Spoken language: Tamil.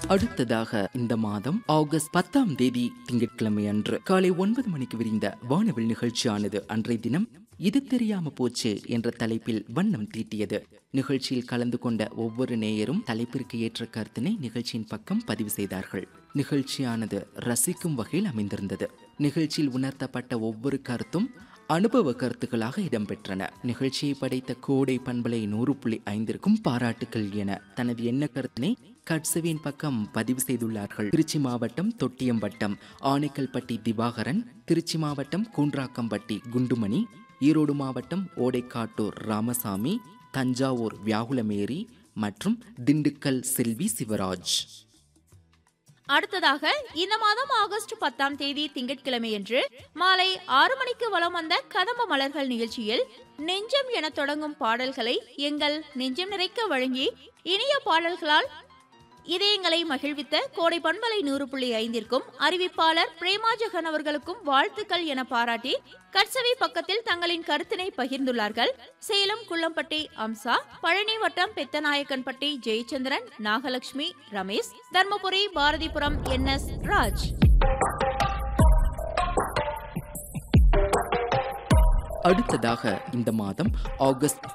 அடுத்ததாக இந்த மாதம் ஆகஸ்ட் பத்தாம் தேதி திங்கட்கிழமை அன்று காலை ஒன்பது மணிக்கு விரிந்த வானவில் நிகழ்ச்சியானது அன்றைய தினம் இது தெரியாம போச்சு என்ற தலைப்பில் வண்ணம் தீட்டியது நிகழ்ச்சியில் கலந்து கொண்ட ஒவ்வொரு நேயரும் தலைப்பிற்கு ஏற்ற கருத்தினை நிகழ்ச்சியின் பக்கம் பதிவு செய்தார்கள் நிகழ்ச்சியானது ரசிக்கும் வகையில் அமைந்திருந்தது நிகழ்ச்சியில் உணர்த்தப்பட்ட ஒவ்வொரு கருத்தும் அனுபவ கருத்துக்களாக இடம்பெற்றன நிகழ்ச்சியை படைத்த கோடை பண்பலை நூறு புள்ளி ஐந்திற்கும் பாராட்டுக்கள் என தனது எண்ண கருத்தினை கட்சவியின் பக்கம் பதிவு செய்துள்ளார்கள் திருச்சி மாவட்டம் தொட்டியம்பட்டம் ஆனைக்கல்பட்டி திவாகரன் திருச்சி மாவட்டம் கூன்றாக்கம்பட்டி குண்டுமணி ஈரோடு மாவட்டம் ஓடைக்காட்டூர் ராமசாமி தஞ்சாவூர் வியாகுலமேரி மற்றும் திண்டுக்கல் செல்வி சிவராஜ் அடுத்ததாக இந்த மாதம் ஆகஸ்ட் பத்தாம் தேதி திங்கட்கிழமையன்று மாலை ஆறு மணிக்கு வலம் வந்த கதம்ப மலர்கள் நிகழ்ச்சியில் நெஞ்சம் என தொடங்கும் பாடல்களை எங்கள் நெஞ்சம் நிறைக்க வழங்கி இனிய பாடல்களால் இதயங்களை மகிழ்வித்த கோடை பண்பலை நூறு புள்ளி ஐந்திற்கும் அறிவிப்பாளர் பிரேமா ஜெகன் அவர்களுக்கும் வாழ்த்துக்கள் என பாராட்டி கட்சவி பக்கத்தில் தங்களின் கருத்தினை பகிர்ந்துள்ளார்கள் சேலம் குள்ளம்பட்டி அம்சா பழனி வட்டம் பெத்தநாயக்கன்பட்டி ஜெயச்சந்திரன் நாகலட்சுமி ரமேஷ் தர்மபுரி பாரதிபுரம் என் எஸ் ராஜ் அடுத்ததாக இந்த மாதம் ஆகஸ்ட்